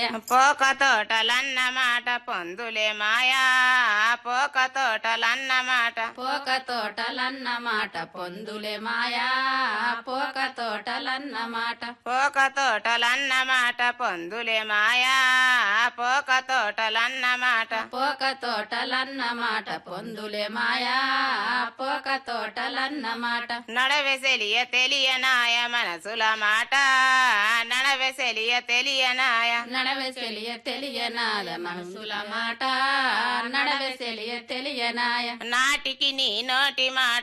పోక తోటలన్న మాట పొందులే మాయా పోక తోటలన్న మాట పోక తోటలన్న మాట పొందులే మాయా పోక తోటలన్న మాట పోక తోటలన్న మాట పొందులే మాయా పోక తోటలన్న మాట పోక తోటలన్న మాట పొందులే మాయా పోక తోటలన్న మాట నడవెసెలియ తెలియనాయ మనసుల మాట నడవెసెలియ తెలియనాయ నడవె తెలియ తెలియనాద మనసుల మాట నడవె తెలియ తెలియనాయ నాటికి నీ నోటి మాట